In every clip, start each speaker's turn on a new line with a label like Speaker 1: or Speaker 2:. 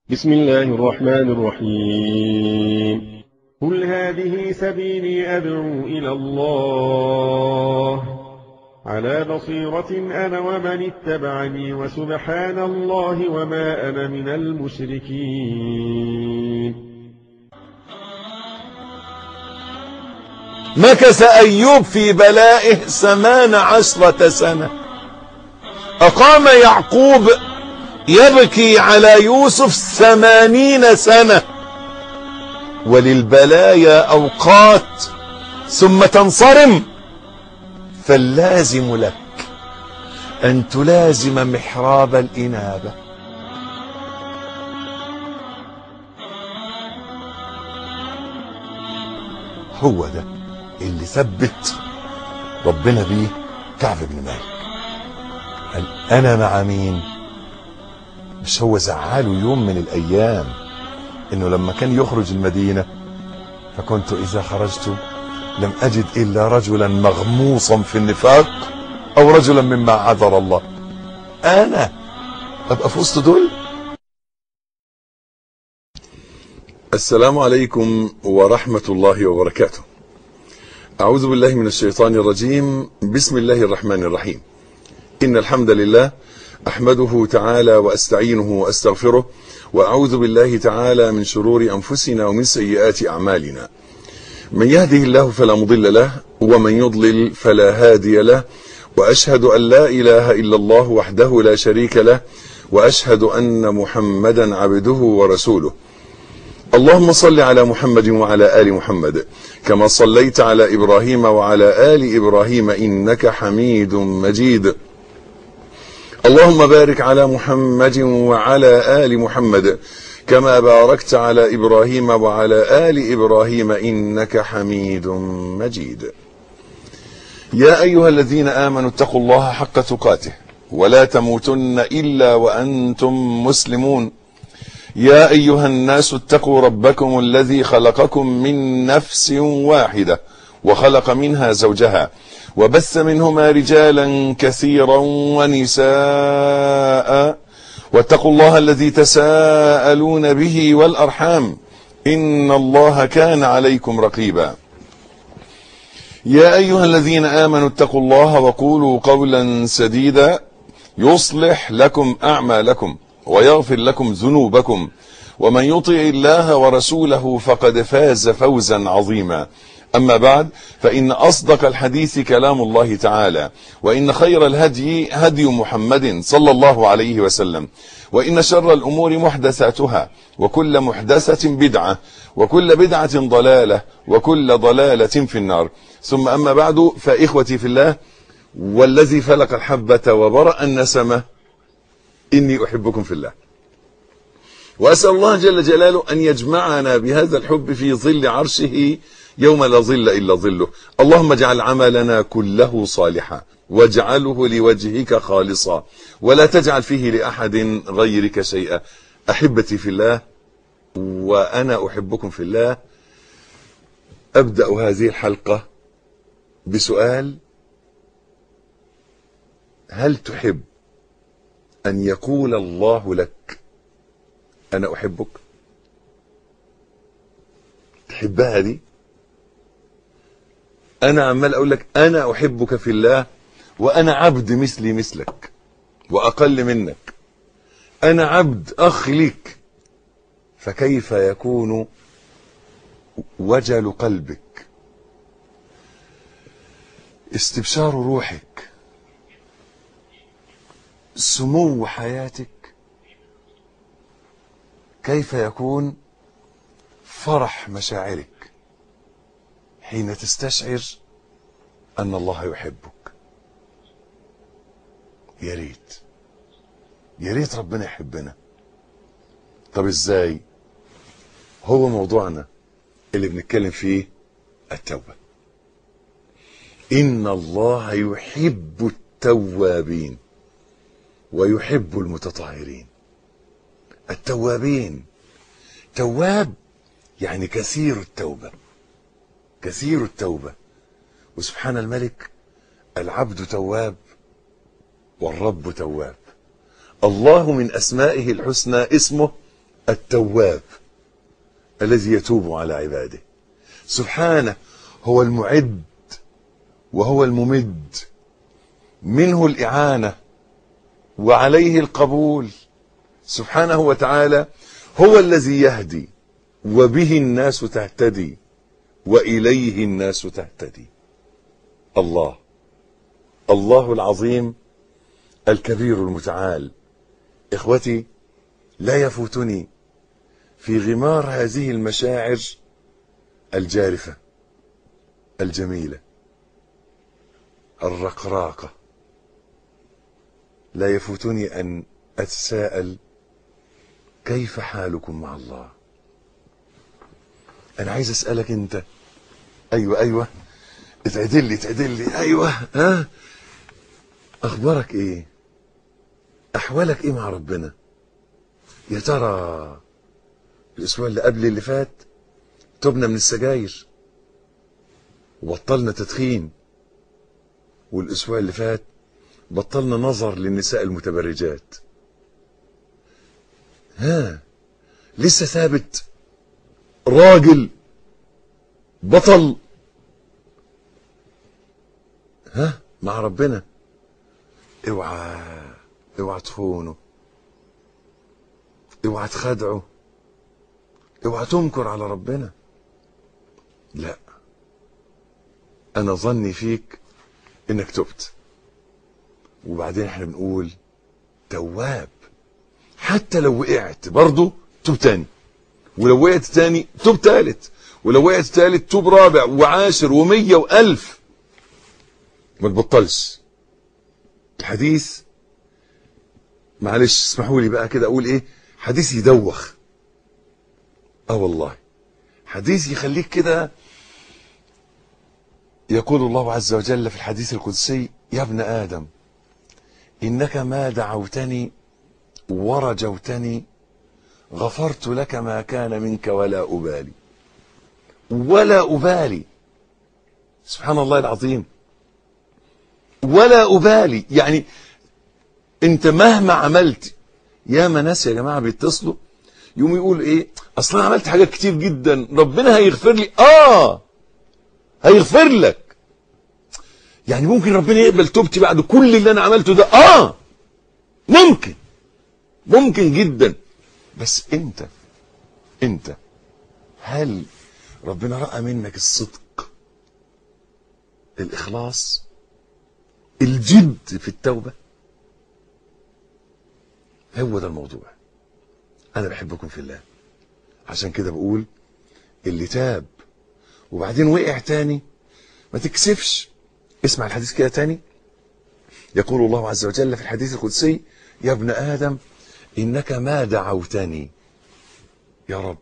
Speaker 1: بسم الله الرحمن الرحيم قل هذه سبيلي أدعو إلى الله على بصيرة أنا ومن اتبعني وسبحان الله وما أنا من المشركين
Speaker 2: مكث أيوب في بلائه ثمان عشرة سنة أقام يعقوب يبكي على يوسف ثمانين سنة وللبلايا أوقات ثم تنصرم فاللازم لك أن تلازم محراب الإنابة هو ده اللي ثبت ربنا بيه كعب بن مالك قال أنا مع مين مش هو زعله يوم من الأيام إنه لما كان يخرج المدينة فكنت إذا خرجت لم أجد إلا رجلا مغموصا في النفاق أو رجلا مما عذر الله أنا أبقى في وسط دول السلام عليكم ورحمة الله وبركاته أعوذ بالله من الشيطان الرجيم بسم الله الرحمن الرحيم إن الحمد لله أحمده تعالى وأستعينه وأستغفره وأعوذ بالله تعالى من شرور أنفسنا ومن سيئات أعمالنا من يهده الله فلا مضل له ومن يضلل فلا هادي له وأشهد أن لا إله إلا الله وحده لا شريك له وأشهد أن محمدا عبده ورسوله اللهم صل على محمد وعلى آل محمد كما صليت على إبراهيم وعلى آل إبراهيم إنك حميد مجيد اللهم بارك على محمد وعلى آل محمد كما باركت على إبراهيم وعلى آل إبراهيم إنك حميد مجيد يا أيها الذين آمنوا اتقوا الله حق تقاته ولا تموتن إلا وأنتم مسلمون يا أيها الناس اتقوا ربكم الذي خلقكم من نفس واحدة وخلق منها زوجها وبث منهما رجالا كثيرا ونساء واتقوا الله الذي تساءلون به والأرحام إن الله كان عليكم رقيبا يا أيها الذين آمنوا اتقوا الله وقولوا قولا سديدا يصلح لكم أعمالكم ويغفر لكم ذنوبكم ومن يطع الله ورسوله فقد فاز فوزا عظيما أما بعد فإن أصدق الحديث كلام الله تعالى وإن خير الهدي هدي محمد صلى الله عليه وسلم وإن شر الأمور محدثاتها وكل محدثة بدعة وكل بدعة ضلالة وكل ضلالة في النار ثم أما بعد فإخوتي في الله والذي فلق الحبة وبرأ النسمة إني أحبكم في الله وأسأل الله جل جلاله أن يجمعنا بهذا الحب في ظل عرشه يوم لا ظل إلا ظله اللهم اجعل عملنا كله صالحا واجعله لوجهك خالصا ولا تجعل فيه لأحد غيرك شيئا أحبتي في الله وأنا أحبكم في الله أبدأ هذه الحلقة بسؤال هل تحب أن يقول الله لك أنا أحبك تحبها دي أنا عمال أقول لك أنا أحبك في الله وأنا عبد مثلي مثلك وأقل منك أنا عبد أخ لك فكيف يكون وجل قلبك استبشار روحك سمو حياتك كيف يكون فرح مشاعرك حين تستشعر أن الله يحبك يا ريت يا ريت ربنا يحبنا طب ازاي هو موضوعنا اللي بنتكلم فيه التوبة إن الله يحب التوابين ويحب المتطهرين التوابين تواب يعني كثير التوبة كثير التوبة وسبحان الملك العبد تواب والرب تواب الله من أسمائه الحسنى اسمه التواب الذي يتوب على عباده سبحانه هو المعد وهو الممد منه الإعانة وعليه القبول سبحانه وتعالى هو الذي يهدي وبه الناس تهتدي وإليه الناس تهتدي الله الله العظيم الكبير المتعال إخوتي لا يفوتني في غمار هذه المشاعر الجارفة الجميلة الرقراقة لا يفوتني أن أتساءل كيف حالكم مع الله أنا عايز أسألك أنت أيوة أيوة اتعدل لي اتعدل لي أيوة ها أخبارك إيه أحوالك إيه مع ربنا يا ترى الأسبوع اللي قبل اللي فات تبنا من السجاير وبطلنا تدخين والأسبوع اللي فات بطلنا نظر للنساء المتبرجات ها لسه ثابت راجل بطل ها مع ربنا اوعى اوعى تخونه اوعى تخدعه اوعى تنكر على ربنا لا انا ظني فيك انك تبت وبعدين احنا بنقول تواب حتى لو وقعت برضه توب تاني ولو وقعت تاني توب تالت ولو وقعت تالت توب رابع وعاشر ومية والف ما تبطلش الحديث معلش اسمحوا لي بقى كده اقول ايه حديث يدوخ اه والله حديث يخليك كده يقول الله عز وجل في الحديث القدسي يا ابن ادم انك ما دعوتني ورجوتني غفرت لك ما كان منك ولا ابالي ولا ابالي سبحان الله العظيم ولا ابالي يعني انت مهما عملت يا ما ناس يا جماعه بيتصلوا يقوم يقول ايه اصل انا عملت حاجات كتير جدا ربنا هيغفر لي اه هيغفر لك يعني ممكن ربنا يقبل توبتي بعد كل اللي انا عملته ده اه ممكن ممكن جدا بس انت انت هل ربنا رأى منك الصدق الاخلاص الجد في التوبة هو ده الموضوع انا بحبكم في الله عشان كده بقول اللي تاب وبعدين وقع تاني ما تكسفش اسمع الحديث كده تاني يقول الله عز وجل في الحديث القدسي يا ابن آدم إنك ما دعوتني يا رب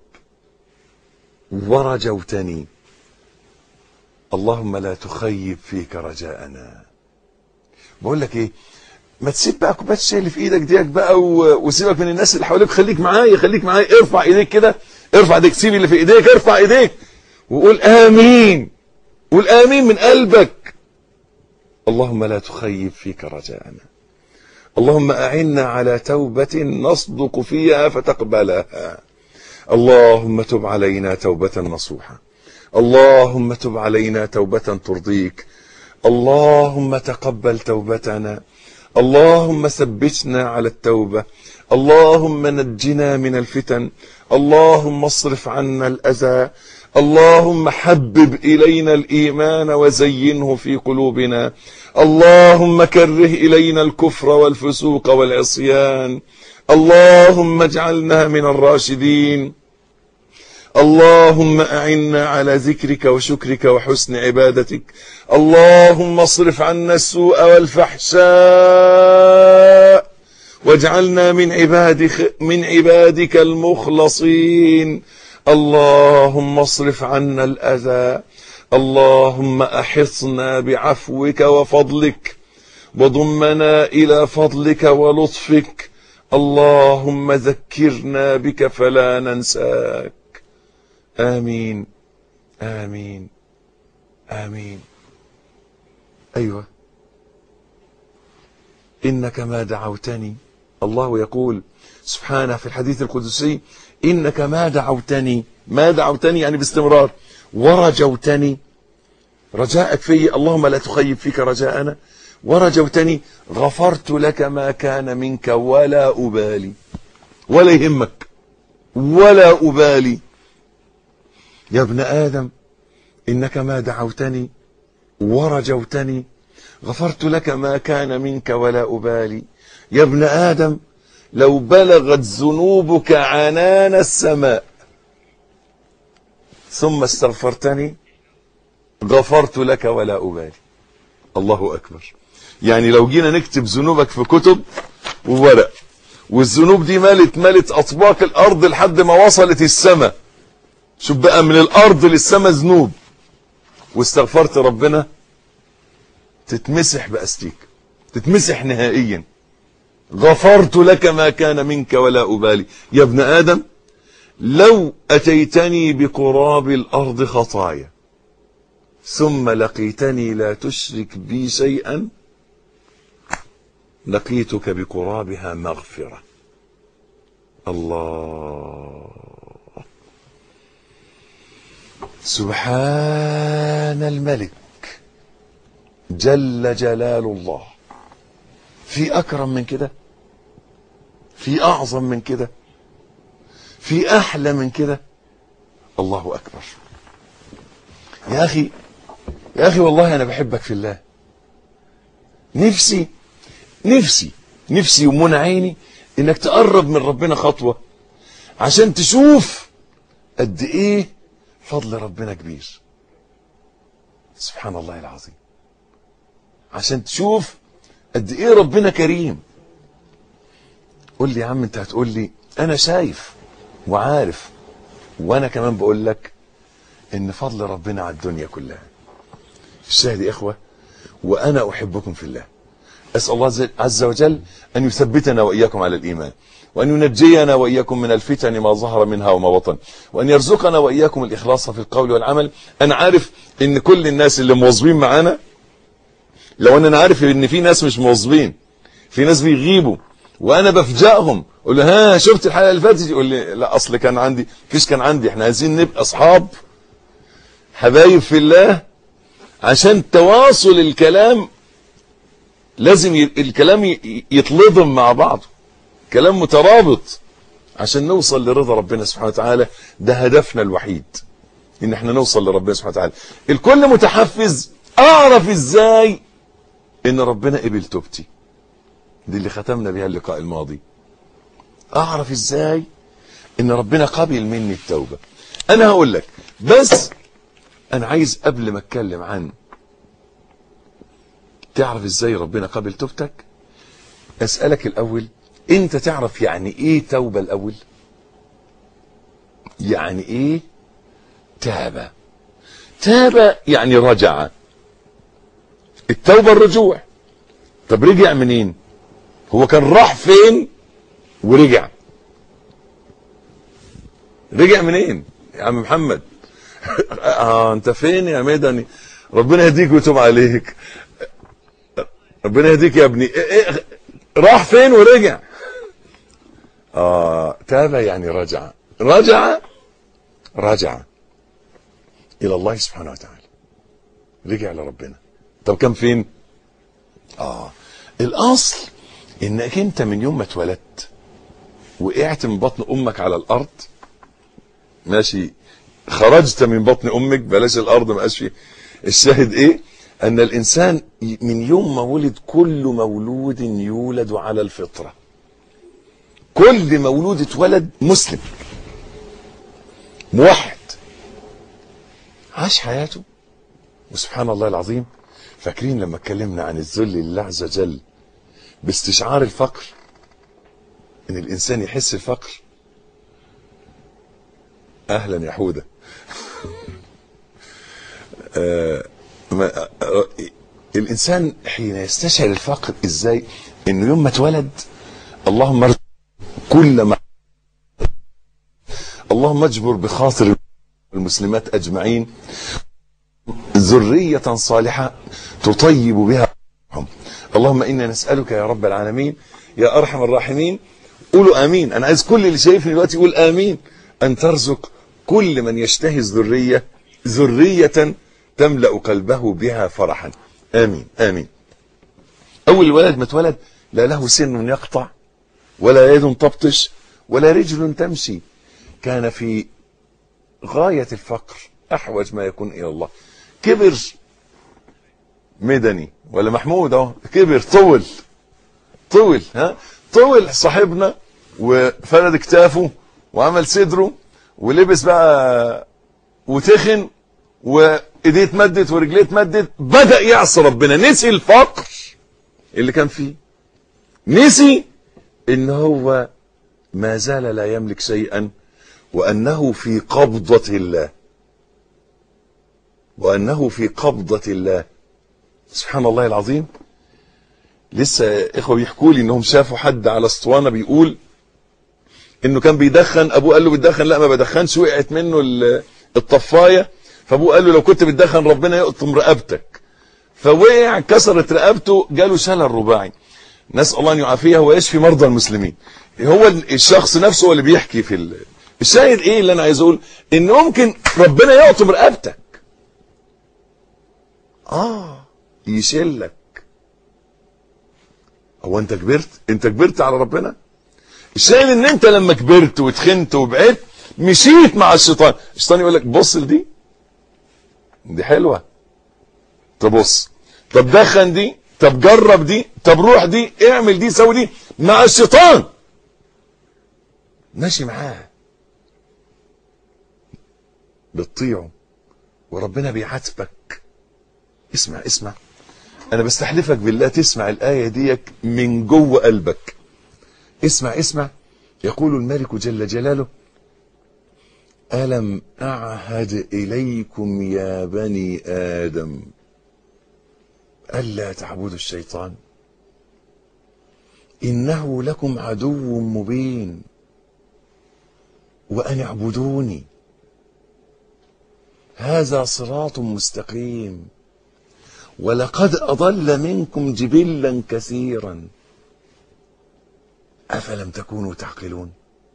Speaker 2: ورجوتني اللهم لا تخيب فيك رجاءنا بقول لك ايه ما تسيب بقى كوبايه الشاي اللي في ايدك ديك بقى و... وسيبك من الناس اللي حواليك خليك معايا خليك معايا ارفع ايديك كده ارفع ايديك سيب اللي في ايديك ارفع ايديك وقول امين قول امين من قلبك اللهم لا تخيب فيك رجاءنا اللهم اعنا على توبه نصدق فيها فتقبلها اللهم تب علينا توبه نصوحه اللهم تب علينا توبه ترضيك اللهم تقبل توبتنا اللهم ثبتنا على التوبة اللهم نجنا من الفتن اللهم اصرف عنا الأذى اللهم حبب إلينا الإيمان وزينه في قلوبنا اللهم كره إلينا الكفر والفسوق والعصيان اللهم اجعلنا من الراشدين اللهم أعنا على ذكرك وشكرك وحسن عبادتك اللهم اصرف عنا السوء والفحشاء واجعلنا من عبادك من عبادك المخلصين اللهم اصرف عنا الأذى اللهم أحصنا بعفوك وفضلك وضمنا إلى فضلك ولطفك اللهم ذكرنا بك فلا ننساك آمين آمين آمين أيوة إنك ما دعوتني الله يقول سبحانه في الحديث القدسي إنك ما دعوتني ما دعوتني يعني باستمرار ورجوتني رجاءك في اللهم لا تخيب فيك رجاءنا ورجوتني غفرت لك ما كان منك ولا أبالي ولا يهمك ولا أبالي يا ابن آدم إنك ما دعوتني ورجوتني غفرت لك ما كان منك ولا أبالي يا ابن آدم لو بلغت ذنوبك عنان السماء ثم استغفرتني غفرت لك ولا أبالي الله أكبر يعني لو جينا نكتب ذنوبك في كتب وورق والذنوب دي مالت مالت أطباق الأرض لحد ما وصلت السماء شوف بقى من الأرض للسماء ذنوب واستغفرت ربنا تتمسح بأستيك تتمسح نهائيا غفرت لك ما كان منك ولا أبالي يا ابن آدم لو أتيتني بقراب الأرض خطايا ثم لقيتني لا تشرك بي شيئا لقيتك بقرابها مغفرة الله سبحان الملك جل جلال الله في أكرم من كده في أعظم من كده في أحلى من كده الله أكبر يا أخي يا أخي والله أنا بحبك في الله نفسي نفسي نفسي ومنى عيني إنك تقرب من ربنا خطوة عشان تشوف قد إيه فضل ربنا كبير سبحان الله العظيم عشان تشوف قد ايه ربنا كريم قول لي يا عم انت هتقول لي انا شايف وعارف وانا كمان بقول لك ان فضل ربنا على الدنيا كلها الشاهد يا اخوه وانا احبكم في الله اسال الله عز وجل ان يثبتنا واياكم على الايمان وأن ينجينا وإياكم من الفتن ما ظهر منها وما بطن وأن يرزقنا وإياكم الإخلاص في القول والعمل أنا عارف إن كل الناس اللي موظفين معانا لو أن أنا عارف إن في ناس مش موظفين في ناس بيغيبوا وأنا بفجأهم أقول له ها شفت الحلقة اللي فاتت يقول لي لا أصل كان عندي فيش كان عندي إحنا عايزين نبقى أصحاب حبايب في الله عشان تواصل الكلام لازم ي... الكلام ي... يتلضم مع بعضه كلام مترابط عشان نوصل لرضا ربنا سبحانه وتعالى ده هدفنا الوحيد ان احنا نوصل لربنا سبحانه وتعالى الكل متحفز اعرف ازاي ان ربنا قبل توبتي دي اللي ختمنا بيها اللقاء الماضي اعرف ازاي ان ربنا قبل مني التوبة انا هقول لك بس انا عايز قبل ما اتكلم عن تعرف ازاي ربنا قبل توبتك اسألك الاول انت تعرف يعني ايه توبة الاول يعني ايه تاب تاب يعني رجع التوبة الرجوع طب رجع منين هو كان راح فين ورجع رجع منين يا عم محمد اه انت فين يا مدني ربنا يهديك ويتوب عليك ربنا يهديك يا ابني إيه إيه راح فين ورجع آه تاب يعني رجع رجع رجع إلى الله سبحانه وتعالى رجع لربنا طب كم فين آه الأصل إنك أنت من يوم ما اتولدت وقعت من بطن أمك على الأرض ماشي خرجت من بطن أمك بلاش الأرض ما فيه الشاهد إيه أن الإنسان من يوم ما ولد كل مولود يولد على الفطرة كل مولود اتولد مسلم موحد عاش حياته وسبحان الله العظيم فاكرين لما اتكلمنا عن الذل لله عز وجل باستشعار الفقر ان الانسان يحس الفقر اهلا يا حوده آه ما آه الانسان حين يستشعر الفقر ازاي انه يوم ما اتولد اللهم ارزق كل ما اللهم اجبر بخاطر المسلمات اجمعين ذرية صالحة تطيب بها اللهم انا نسألك يا رب العالمين يا ارحم الراحمين قولوا امين انا عايز كل اللي شايفني دلوقتي يقول امين ان ترزق كل من يشتهي الذريه ذريه تملا قلبه بها فرحا امين امين اول الولد ما اتولد لا له سن يقطع ولا يد تبطش ولا رجل تمشي كان في غايه الفقر احوج ما يكون الى الله كبر مدني ولا محمود اهو كبر طول طول ها طول صاحبنا وفرد كتافه وعمل صدره ولبس بقى وتخن وايديه اتمدت ورجليه اتمدت بدا يعصي ربنا نسي الفقر اللي كان فيه نسي ان هو ما زال لا يملك شيئا وانه في قبضه الله وانه في قبضه الله سبحان الله العظيم لسه اخوه بيحكوا لي انهم شافوا حد على اسطوانه بيقول انه كان بيدخن ابوه قال له بتدخن لا ما بدخنش وقعت منه الطفايه فابوه قال له لو كنت بتدخن ربنا يقطم رقبتك فوقع كسرت رقبته جاله شلل رباعي نسال الله ان يعافيه ويشفي مرضى المسلمين هو الشخص نفسه هو اللي بيحكي في ال... الشاهد ايه اللي انا عايز اقول ان ممكن ربنا يقطم رقبتك اه يشلك هو انت كبرت انت كبرت على ربنا الشاهد ان انت لما كبرت وتخنت وبعدت مشيت مع الشيطان الشيطان يقول لك بص لدي دي حلوه تبص طب دخن دي طب جرب دي طب روح دي اعمل دي سوي دي مع الشيطان ماشي معاه بتطيعه وربنا بيعاتبك اسمع اسمع انا بستحلفك بالله تسمع الايه ديك من جوه قلبك اسمع اسمع يقول الملك جل جلاله الم اعهد اليكم يا بني ادم الا تعبدوا الشيطان انه لكم عدو مبين وان اعبدوني هذا صراط مستقيم ولقد أضل منكم جبلا كثيرا أفلم تكونوا تعقلون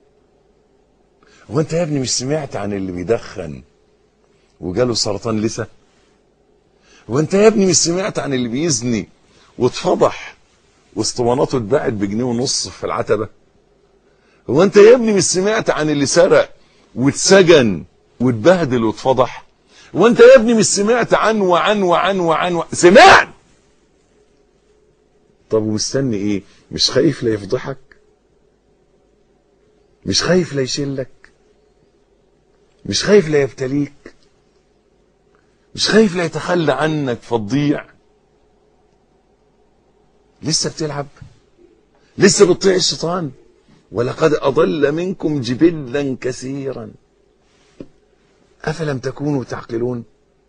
Speaker 2: وانت يا ابني مش سمعت عن اللي بيدخن وجاله سرطان لسه وانت يا ابني مش سمعت عن اللي بيزني واتفضح واسطواناته اتباعت بجنيه ونص في العتبة هو انت يا ابني مش سمعت عن اللي سرق واتسجن واتبهدل واتفضح وانت يا ابني مش سمعت عن وعن وعن وعن, وعن سمعت طب ومستني ايه مش خايف لا يفضحك مش خايف لا يشلك مش خايف لا يبتليك مش خايف لا يتخلى عنك فتضيع لسه بتلعب لسه بتطيع الشيطان ولقد أضل منكم جبلا كثيرا أفلم تكونوا تعقلون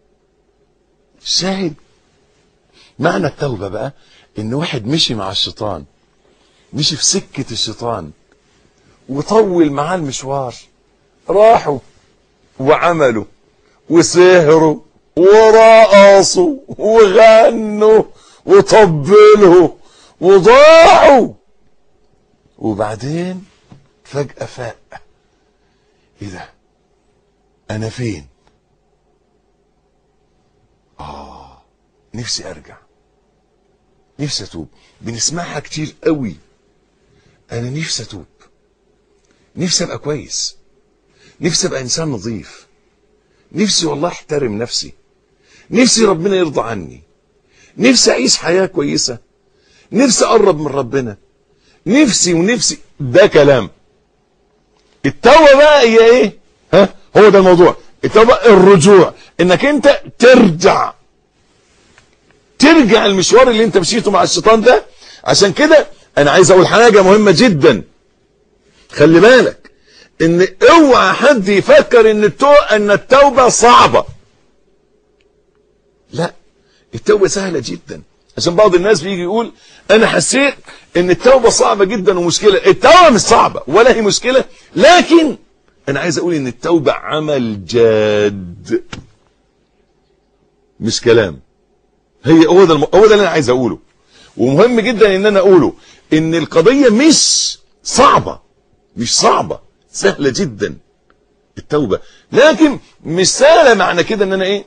Speaker 2: شاهد معنى التوبة بقى إن واحد مشي مع الشيطان مشي في سكة الشيطان وطول معاه المشوار راحوا وعملوا وسهروا ورقصوا وغنوا وطبلوا وضاعوا وبعدين فجأة فاق ايه ده انا فين اه نفسي ارجع نفسي اتوب بنسمعها كتير قوي انا نفسي اتوب نفسي ابقى كويس نفسي ابقى انسان نظيف نفسي والله احترم نفسي نفسي ربنا يرضى عني نفسي اعيش حياه كويسه نفسي اقرب من ربنا نفسي ونفسي ده كلام التوبه بقى هي ايه ها هو ده الموضوع التوبه الرجوع انك انت ترجع ترجع المشوار اللي انت مشيته مع الشيطان ده عشان كده انا عايز اقول حاجه مهمه جدا خلي بالك ان اوعى حد يفكر ان التوبه ان التوبه صعبه لا التوبه سهله جدا عشان بعض الناس بيجي يقول انا حسيت ان التوبه صعبه جدا ومشكله التوبه مش صعبه ولا هي مشكله لكن انا عايز اقول ان التوبه عمل جاد مش كلام هي هو ده الم... هو ده اللي انا عايز اقوله ومهم جدا ان انا اقوله ان القضيه مش صعبه مش صعبة سهلة جدا التوبة لكن مش سهلة معنى كده ان انا ايه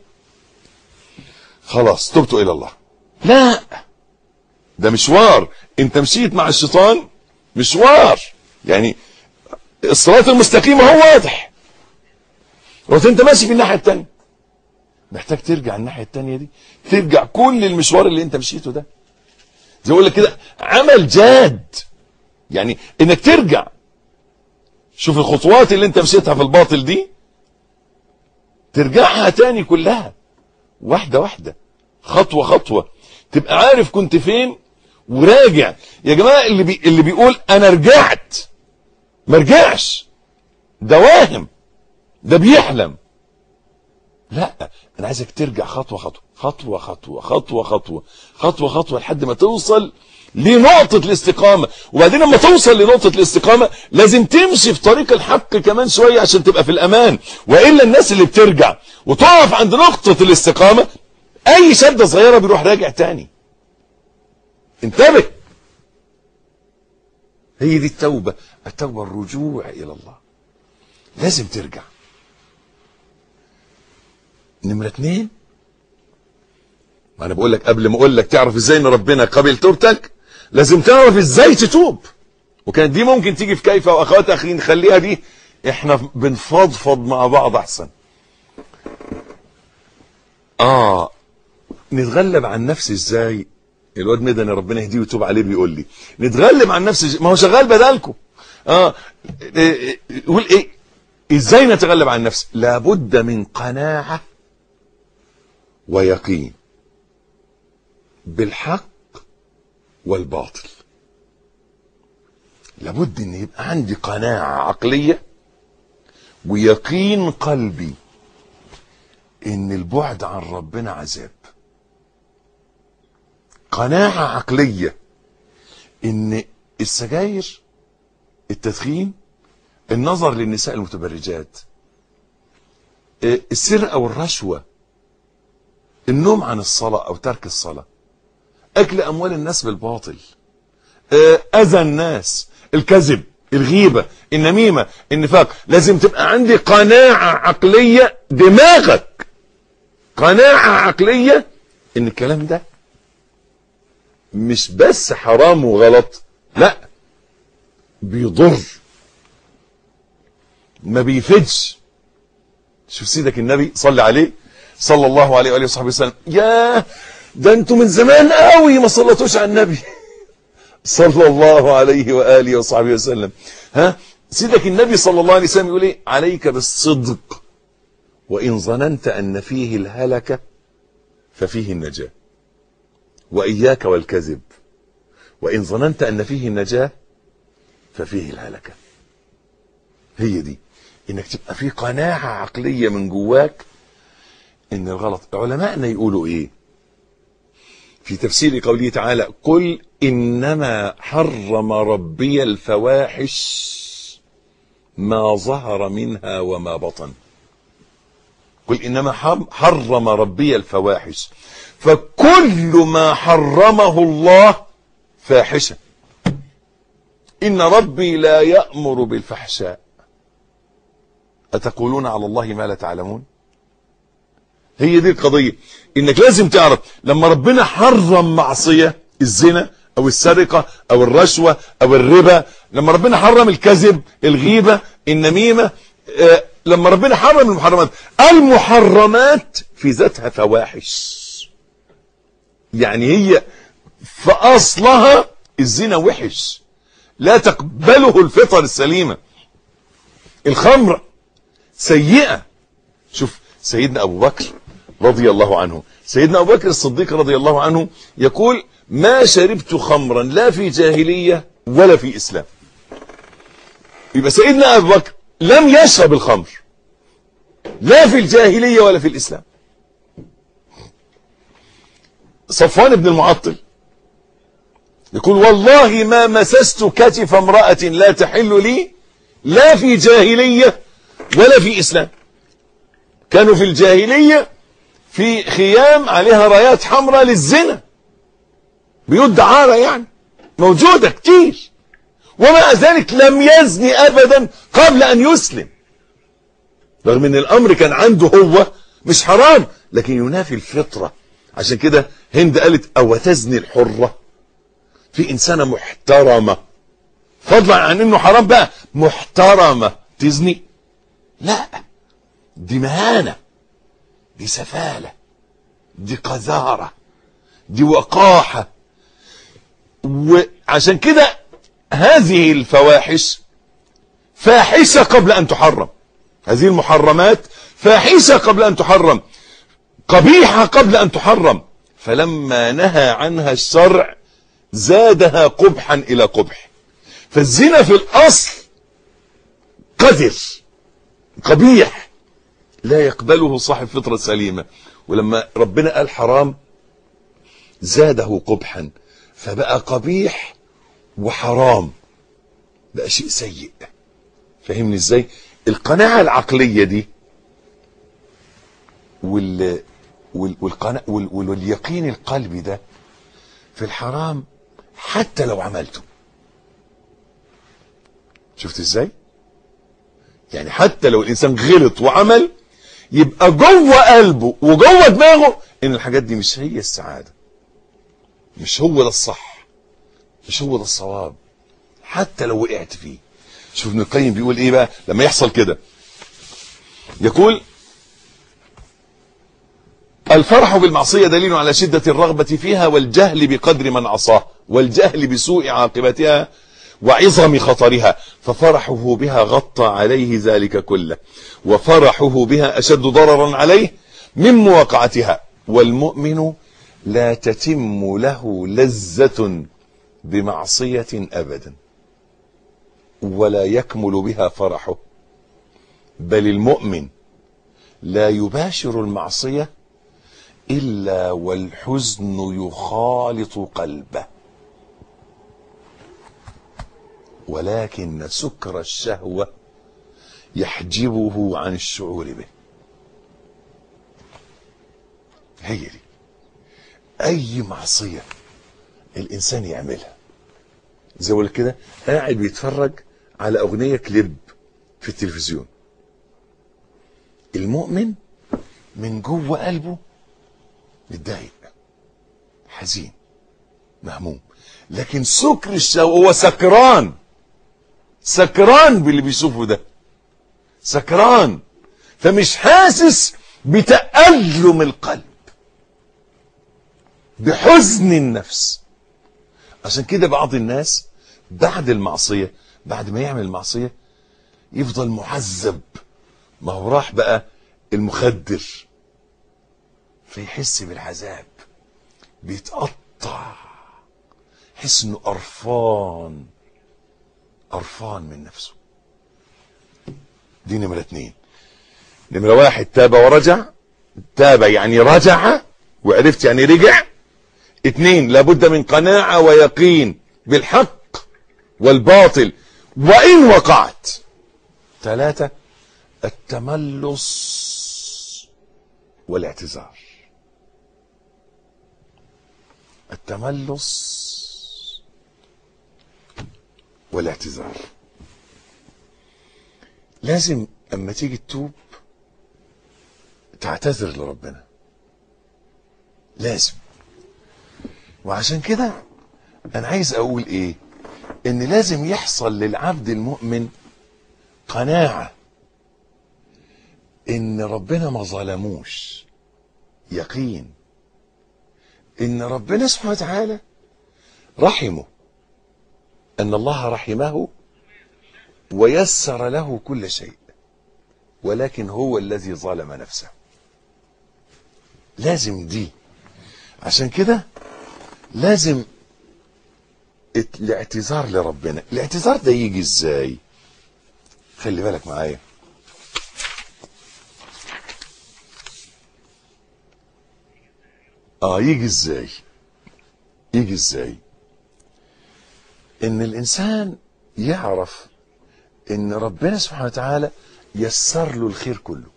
Speaker 2: خلاص تبت الى الله لا ده مشوار انت مشيت مع الشيطان مشوار يعني الصراط المستقيم هو واضح بس انت ماشي في الناحية التانية محتاج ترجع الناحية التانية دي ترجع كل المشوار اللي انت مشيته ده زي اقول لك كده عمل جاد يعني انك ترجع شوف الخطوات اللي انت مشيتها في الباطل دي ترجعها تاني كلها واحدة واحدة خطوة خطوة تبقى عارف كنت فين وراجع يا جماعة اللي, بي اللي بيقول انا رجعت ما رجعش ده واهم ده بيحلم لا انا عايزك ترجع خطوة خطوة خطوة خطوة خطوة خطوة خطوة خطوة لحد ما توصل لنقطة الاستقامة وبعدين لما توصل لنقطة الاستقامة لازم تمشي في طريق الحق كمان شوية عشان تبقى في الأمان وإلا الناس اللي بترجع وتقف عند نقطة الاستقامة أي شدة صغيرة بيروح راجع تاني انتبه هي دي التوبة التوبة الرجوع إلى الله لازم ترجع نمرة اتنين ما انا بقول لك قبل ما اقول لك تعرف ازاي ان ربنا قبل توبتك لازم تعرف ازاي تتوب وكانت دي ممكن تيجي في كيف واخوات اخي نخليها دي احنا بنفضفض مع بعض احسن اه نتغلب عن نفسي ازاي الواد مدني ربنا يهديه ويتوب عليه بيقول لي نتغلب عن نفسي ما هو شغال بدالكم اه يقول ايه ازاي نتغلب عن نفسي لابد من قناعه ويقين بالحق والباطل لابد ان يبقى عندي قناعة عقلية ويقين قلبي ان البعد عن ربنا عذاب قناعة عقلية ان السجاير التدخين النظر للنساء المتبرجات السرقة والرشوة النوم عن الصلاة او ترك الصلاة اكل اموال الناس بالباطل اذى الناس الكذب الغيبة النميمة النفاق لازم تبقى عندي قناعة عقلية دماغك قناعة عقلية ان الكلام ده مش بس حرام وغلط لا بيضر ما بيفيدش شوف سيدك النبي صلى عليه صلى الله عليه وآله وصحبه وسلم ياه ده انتوا من زمان قوي ما صلتوش على النبي صلى الله عليه وآله وصحبه وسلم ها سيدك النبي صلى الله عليه وسلم يقول ايه عليك بالصدق وإن ظننت أن فيه الهلكة ففيه النجاة وإياك والكذب وإن ظننت أن فيه النجاة ففيه الهلكة هي دي انك تبقى في قناعة عقلية من جواك ان الغلط علماءنا يقولوا ايه في تفسير قوله تعالى قل انما حرم ربي الفواحش ما ظهر منها وما بطن قل انما حرم ربي الفواحش فكل ما حرمه الله فاحشه ان ربي لا يامر بالفحشاء اتقولون على الله ما لا تعلمون هي دي القضية انك لازم تعرف لما ربنا حرم معصية الزنا او السرقة او الرشوة او الربا لما ربنا حرم الكذب الغيبة النميمة آه لما ربنا حرم المحرمات المحرمات في ذاتها فواحش يعني هي في اصلها الزنا وحش لا تقبله الفطر السليمة الخمر سيئة شوف سيدنا ابو بكر رضي الله عنه سيدنا أبو بكر الصديق رضي الله عنه يقول ما شربت خمرا لا في جاهلية ولا في إسلام يبقى سيدنا أبو بكر لم يشرب الخمر لا في الجاهلية ولا في الإسلام صفوان بن المعطل يقول والله ما مسست كتف امرأة لا تحل لي لا في جاهلية ولا في إسلام كانوا في الجاهلية في خيام عليها رايات حمراء للزنا بيوت دعارة يعني موجودة كتير ومع ذلك لم يزني ابدا قبل ان يسلم رغم ان الامر كان عنده هو مش حرام لكن ينافي الفطرة عشان كده هند قالت او تزني الحرة في انسانة محترمة فضلا عن انه حرام بقى محترمة تزني لا دي مهانة دي سفالة دي قذارة دي وقاحة وعشان كده هذه الفواحش فاحشة قبل ان تحرم هذه المحرمات فاحشة قبل ان تحرم قبيحة قبل ان تحرم فلما نهى عنها الشرع زادها قبحا الى قبح فالزنا في الاصل قذر قبيح لا يقبله صاحب فطرة سليمة ولما ربنا قال حرام زاده قبحا فبقى قبيح وحرام بقى شيء سيء فهمني ازاي القناعة العقلية دي وال وال والقنا... وال... وال... واليقين القلبي ده في الحرام حتى لو عملته شفت ازاي يعني حتى لو الانسان غلط وعمل يبقى جوه قلبه وجوه دماغه ان الحاجات دي مش هي السعاده مش هو ده الصح مش هو ده الصواب حتى لو وقعت فيه شوف ابن القيم بيقول ايه بقى لما يحصل كده يقول الفرح بالمعصية دليل على شدة الرغبة فيها والجهل بقدر من عصاه والجهل بسوء عاقبتها وعظم خطرها ففرحه بها غطى عليه ذلك كله وفرحه بها أشد ضررا عليه من مواقعتها والمؤمن لا تتم له لذة بمعصية أبدا ولا يكمل بها فرحه بل المؤمن لا يباشر المعصية إلا والحزن يخالط قلبه ولكن سكر الشهوة يحجبه عن الشعور به هي دي أي معصية الإنسان يعملها زي ما كده قاعد بيتفرج على أغنية كليب في التلفزيون المؤمن من جوه قلبه متضايق حزين مهموم لكن سكر الشهوة هو سكران سكران باللي بيشوفه ده سكران فمش حاسس بتألم القلب بحزن النفس عشان كده بعض الناس بعد المعصية بعد ما يعمل المعصية يفضل معذب ما هو راح بقى المخدر فيحس بالعذاب بيتقطع يحس انه قرفان قرفان من نفسه دي نمرة اتنين نمرة واحد تاب ورجع تاب يعني رجع وعرفت يعني رجع اتنين لابد من قناعة ويقين بالحق والباطل وإن وقعت ثلاثة التملص والاعتذار التملص والاعتذار لازم اما تيجي تتوب تعتذر لربنا لازم وعشان كده انا عايز اقول ايه ان لازم يحصل للعبد المؤمن قناعة ان ربنا ما ظلموش يقين ان ربنا سبحانه وتعالى رحمه ان الله رحمه ويسر له كل شيء ولكن هو الذي ظلم نفسه لازم دي عشان كده لازم الاعتذار لربنا الاعتذار ده يجي ازاي خلي بالك معايا اه يجي ازاي يجي ازاي ان الانسان يعرف ان ربنا سبحانه وتعالى يسر له الخير كله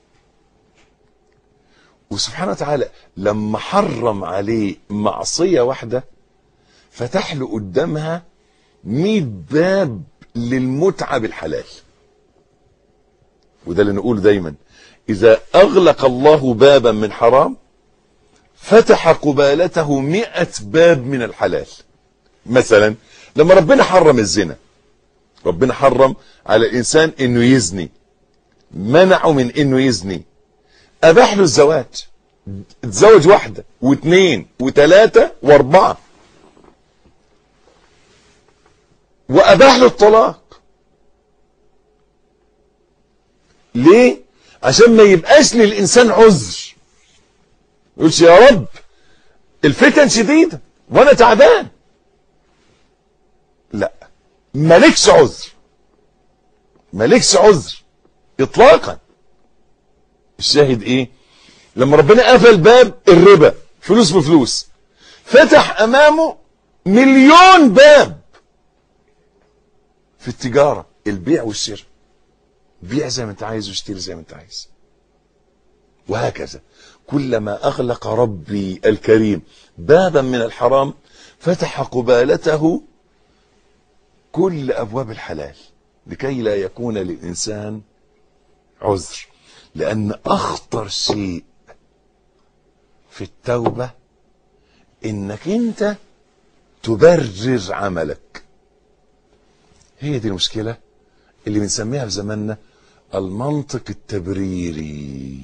Speaker 2: وسبحانه وتعالى لما حرم عليه معصية واحدة فتح له قدامها مئة باب للمتعة بالحلال وده اللي نقوله دايما إذا أغلق الله بابا من حرام فتح قبالته مئة باب من الحلال مثلا لما ربنا حرم الزنا ربنا حرم على الإنسان إنه يزني منعه من إنه يزني أباح له الزواج تزوج واحدة واثنين وثلاثة واربعة وأباح له الطلاق ليه عشان ما يبقاش للإنسان عذر يقولش يا رب الفتن شديدة وانا تعبان لا مالكش عذر مالكش عذر اطلاقا الشاهد ايه لما ربنا قفل باب الربا فلوس بفلوس فتح امامه مليون باب في التجارة البيع والشراء بيع زي ما انت عايز واشتري زي ما انت عايز وهكذا كلما أغلق ربي الكريم بابا من الحرام فتح قبالته كل أبواب الحلال لكي لا يكون للإنسان عذر لأن أخطر شيء في التوبة إنك أنت تبرر عملك هي دي المشكلة اللي بنسميها في زماننا المنطق التبريري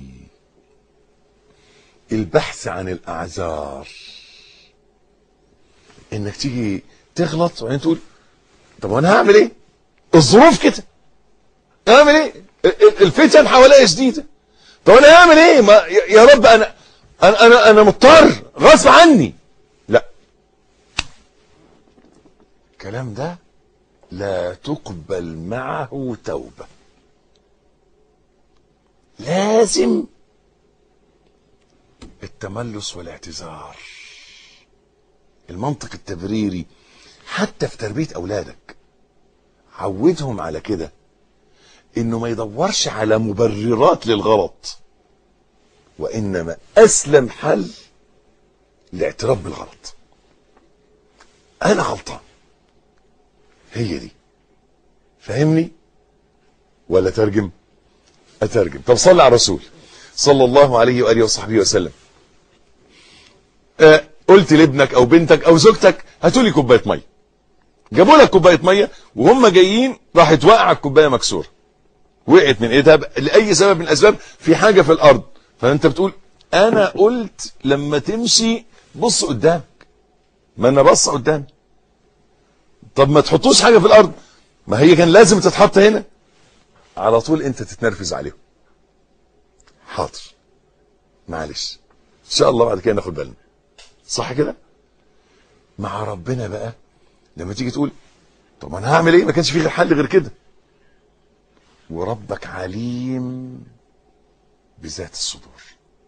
Speaker 2: البحث عن الاعذار انك تيجي تغلط وبعدين تقول طب وانا هعمل ايه الظروف كده اعمل ايه الفتن حواليا شديده طب انا هعمل ايه ما يا رب انا انا انا, أنا مضطر غصب عني لا الكلام ده لا تقبل معه توبه لازم التملص والاعتذار المنطق التبريري حتى في تربية أولادك عودهم على كده إنه ما يدورش على مبررات للغلط وإنما أسلم حل الاعتراف بالغلط أنا غلطان هي دي فاهمني ولا ترجم أترجم طب صلي على الرسول صلى الله عليه وآله وصحبه وسلم آه قلت لابنك او بنتك او زوجتك هاتوا لي كوبايه ميه جابوا لك كوبايه ميه وهم جايين راحت واقعه الكوبايه مكسوره وقعت من ايدها لاي سبب من الاسباب في حاجه في الارض فانت بتقول انا قلت لما تمشي بص قدامك ما انا بص قدامي طب ما تحطوش حاجه في الارض ما هي كان لازم تتحط هنا على طول انت تتنرفز عليهم حاضر معلش ان شاء الله بعد كده ناخد بالنا صح كده مع ربنا بقى لما تيجي تقول طب انا هعمل ايه ما كانش في حل غير كده وربك عليم بذات الصدور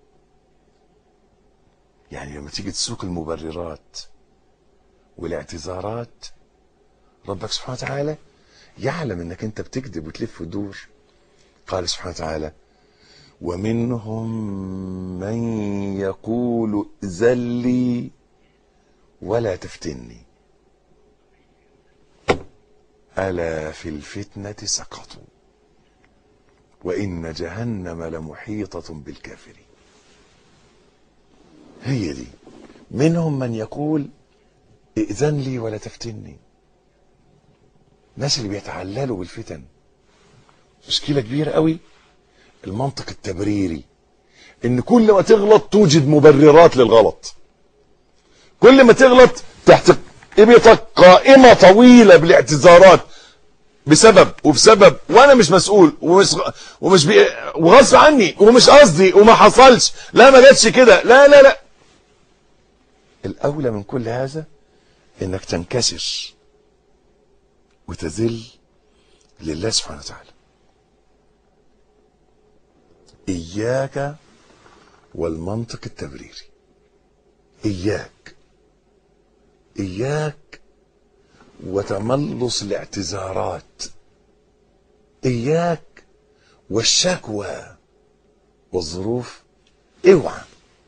Speaker 2: يعني لما تيجي تسوق المبررات والاعتذارات ربك سبحانه وتعالى يعلم انك انت بتكذب وتلف وتدور قال سبحانه وتعالى ومنهم من يقول زلي ولا تفتني ألا في الفتنة سقطوا وإن جهنم لمحيطة بالكافرين هي دي منهم من يقول ائذن لي ولا تفتني الناس اللي بيتعللوا بالفتن مشكلة كبيرة قوي المنطق التبريري ان كل ما تغلط توجد مبررات للغلط كل ما تغلط تحت ابيضك قائمة طويلة بالاعتذارات بسبب وبسبب وانا مش مسؤول ومش ومش بي وغصب عني ومش قصدي وما حصلش لا ما جاتش كده لا لا لا الاولى من كل هذا انك تنكسر وتذل لله سبحانه وتعالى إياك والمنطق التبريري إياك إياك وتملص الاعتذارات إياك والشكوى والظروف اوعى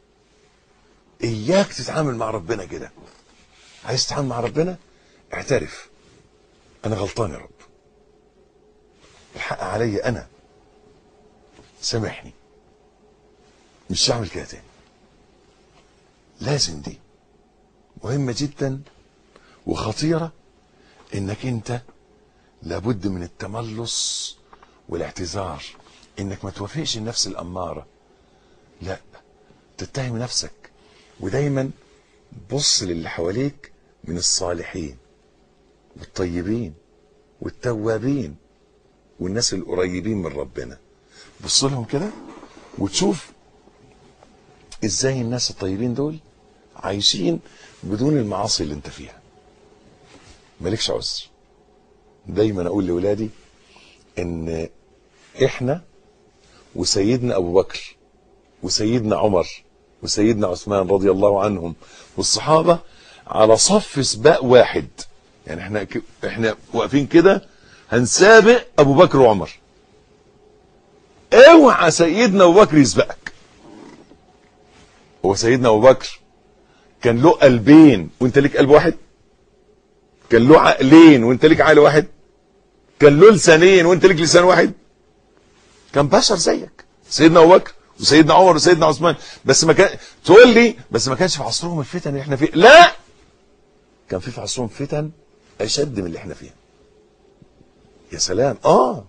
Speaker 2: إياك تتعامل مع ربنا كده عايز تتعامل مع ربنا اعترف أنا غلطان يا رب الحق عليا انا سامحني مش هعمل كده تاني لازم دي مهمة جدا وخطيرة انك انت لابد من التملص والاعتذار انك ما توافقش النفس الامارة لا تتهم نفسك ودايما بص للي حواليك من الصالحين والطيبين والتوابين والناس القريبين من ربنا بص لهم كده وتشوف ازاي الناس الطيبين دول عايشين بدون المعاصي اللي انت فيها مالكش عذر دايما اقول لاولادي ان احنا وسيدنا ابو بكر وسيدنا عمر وسيدنا عثمان رضي الله عنهم والصحابه على صف سباق واحد يعني احنا ك... احنا واقفين كده هنسابق ابو بكر وعمر اوعى سيدنا ابو بكر يسبقك هو سيدنا ابو بكر كان له قلبين وانت ليك قلب واحد كان له عقلين وانت ليك عقل واحد كان له لسانين وانت ليك لسان واحد كان بشر زيك سيدنا ابو بكر وسيدنا عمر وسيدنا عثمان بس ما كان تقول لي بس ما كانش في عصرهم الفتن اللي احنا فيه لا كان في في عصرهم فتن اشد من اللي احنا فيها يا سلام اه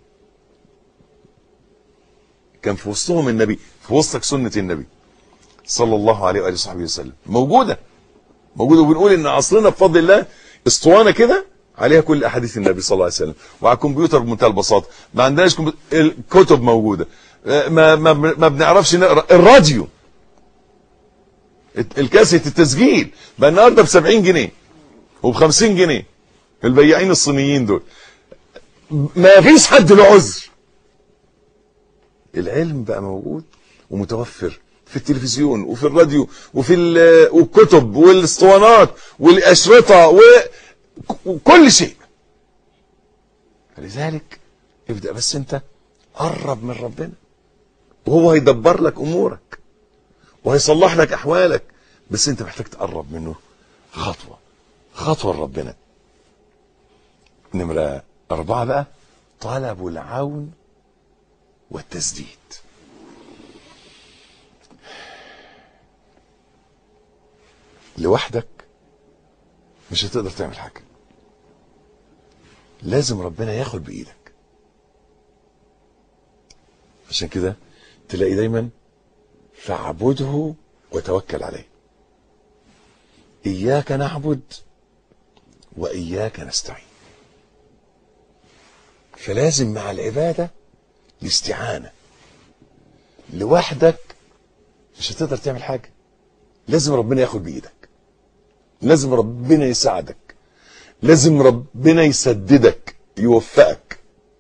Speaker 2: كان في وسطهم النبي في وسطك سنة النبي صلى الله عليه وآله وصحبه وسلم موجودة موجودة وبنقول ان عصرنا بفضل الله اسطوانة كده عليها كل احاديث النبي صلى الله عليه وسلم وعلى الكمبيوتر بمنتهى البساطة ما عندناش كمبيوتر الكتب موجودة ما ما ما بنعرفش نقرا الراديو الكاسيت التسجيل بقى النهارده ب 70 جنيه وب 50 جنيه البياعين الصينيين دول ما فيش حد له عذر العلم بقى موجود ومتوفر في التلفزيون وفي الراديو وفي والكتب والاسطوانات والاشرطه و... وكل شيء فلذلك ابدا بس انت قرب من ربنا وهو هيدبر لك امورك وهيصلح لك احوالك بس انت محتاج تقرب منه خطوه خطوه لربنا نمره اربعه بقى طلب العون والتسديد لوحدك مش هتقدر تعمل حاجه لازم ربنا ياخد بايدك عشان كده تلاقي دايما فاعبده وتوكل عليه اياك نعبد واياك نستعين فلازم مع العباده الاستعانه لوحدك مش هتقدر تعمل حاجه لازم ربنا ياخد بايدك لازم ربنا يساعدك لازم ربنا يسددك يوفقك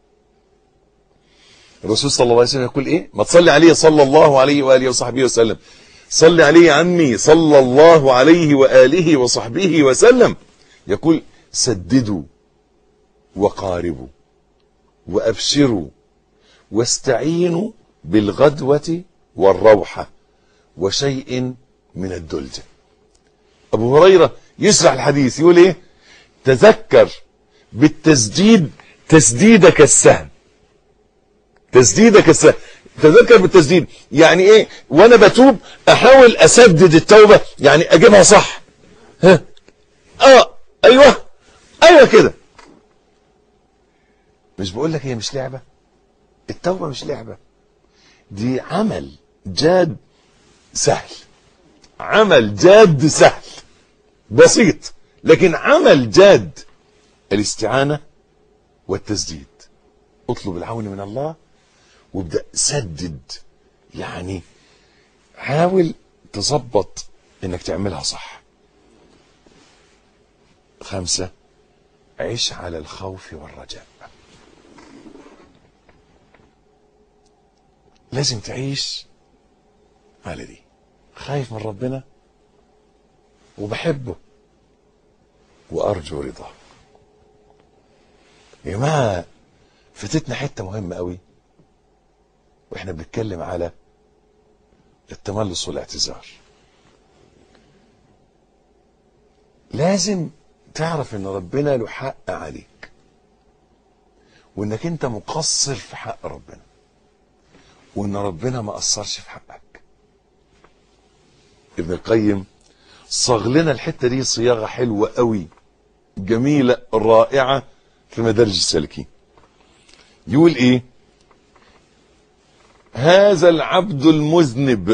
Speaker 2: الرسول صلى الله عليه وسلم يقول ايه ما تصلي عليه صلى الله عليه واله وصحبه وسلم صلي عليه يا عمي صلى الله عليه واله وصحبه وسلم يقول سددوا وقاربوا وابشروا واستعينوا بالغدوه والروحه وشيء من الدلجه ابو هريره يشرح الحديث يقول ايه تذكر بالتسديد تسديدك السهم تسديدك السهم تذكر بالتسديد يعني ايه وانا بتوب احاول اسدد التوبه يعني اجيبها صح ها اه ايوه ايوه كده مش بقول لك هي مش لعبه التوبه مش لعبه دي عمل جاد سهل عمل جاد سهل بسيط لكن عمل جاد الاستعانه والتسديد اطلب العون من الله وابدا سدد يعني حاول تظبط انك تعملها صح خمسة عيش على الخوف والرجاء لازم تعيش على دي خايف من ربنا وبحبه وارجو رضاه يا جماعه فاتتنا حته مهمه قوي واحنا بنتكلم على التملص والاعتذار لازم تعرف ان ربنا له حق عليك وانك انت مقصر في حق ربنا وان ربنا ما قصرش في حقك ابن القيم صاغ لنا الحته دي صياغه حلوه قوي جميله رائعه في مدارج السالكين يقول ايه هذا العبد المذنب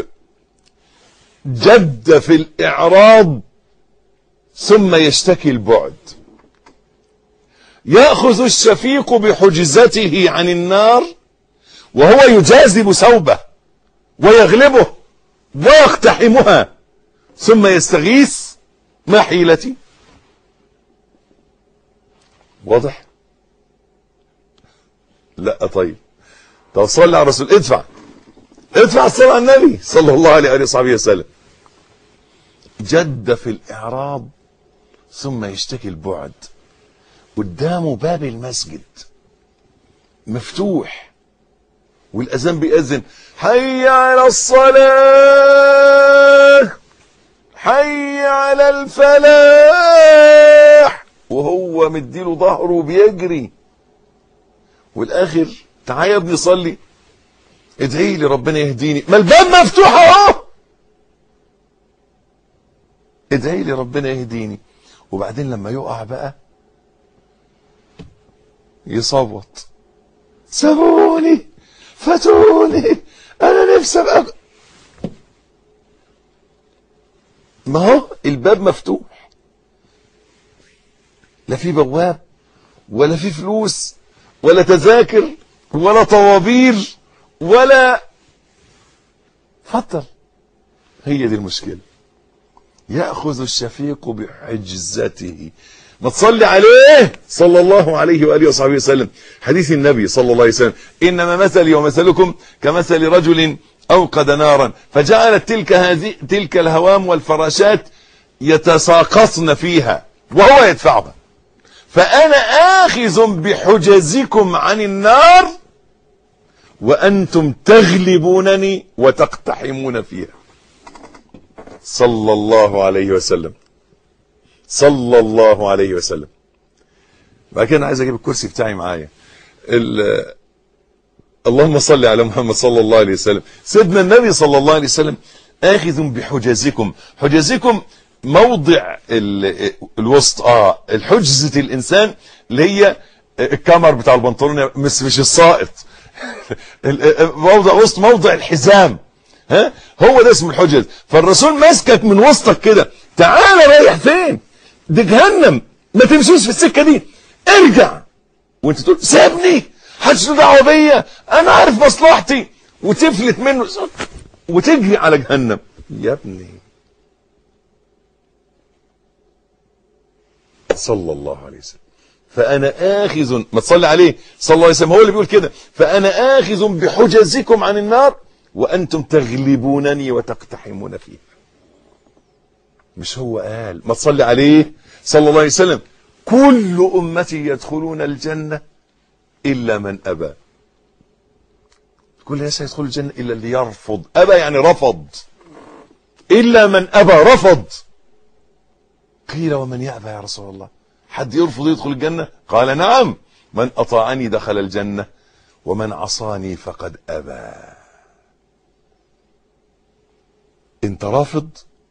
Speaker 2: جد في الاعراض ثم يشتكي البعد ياخذ الشفيق بحجزته عن النار وهو يجاذب ثوبه ويغلبه ويقتحمها ثم يستغيث ما حيلتي واضح لا طيب طب صلي على الرسول ادفع ادفع الصلاة على النبي صلى الله عليه وآله وصحبه وسلم جد في الإعراض ثم يشتكي البعد قدامه باب المسجد مفتوح والأذان بيأذن حي على الصلاة حي على الفلاح وهو مديله ظهره بيجري والاخر تعالى يا ابني صلي ادعي لي ربنا يهديني ما الباب مفتوح اهو ادعي لي ربنا يهديني وبعدين لما يقع بقى يصوت سابوني فاتوني انا نفسي ابقى ما هو الباب مفتوح لا في بواب ولا في فلوس ولا تذاكر ولا طوابير ولا فضل هي دي المشكلة يأخذ الشفيق بحجزته ما تصلي عليه صلى الله عليه وآله وصحبه وسلم حديث النبي صلى الله عليه وسلم إنما مثلي ومثلكم كمثل رجل أوقد نارا فجعلت تلك هذه تلك الهوام والفراشات يتساقطن فيها وهو يدفعها فأنا آخذ بحجزكم عن النار وأنتم تغلبونني وتقتحمون فيها صلى الله عليه وسلم صلى الله عليه وسلم بعد كده انا عايز اجيب الكرسي بتاعي معايا اللهم صل على محمد صلى الله عليه وسلم سيدنا النبي صلى الله عليه وسلم آخذ بحجزكم حجزكم موضع ال- الوسط اه الحجزة الانسان اللي هي الكمر بتاع البنطلون مش مش السائط ال- موضع وسط موضع الحزام ها هو ده اسمه الحجز فالرسول ماسكك من وسطك كده تعالى رايح فين دي جهنم ما تمشيش في السكه دي ارجع وانت تقول سيبني محدش له دعوه بيا انا عارف مصلحتي وتفلت منه وتجري على جهنم يا ابني صلى الله عليه وسلم فانا اخذ ما تصلي عليه صلى الله عليه وسلم هو اللي بيقول كده فانا اخذ بحجزكم عن النار وانتم تغلبونني وتقتحمون فيها مش هو قال ما تصلي عليه صلى الله عليه وسلم كل امتي يدخلون الجنه الا من ابى كل الناس يدخل الجنه الا اللي يرفض ابى يعني رفض الا من ابى رفض قيل ومن يأبى يا رسول الله حد يرفض يدخل الجنة قال نعم من أطاعني دخل الجنة ومن عصاني فقد أبى انت رافض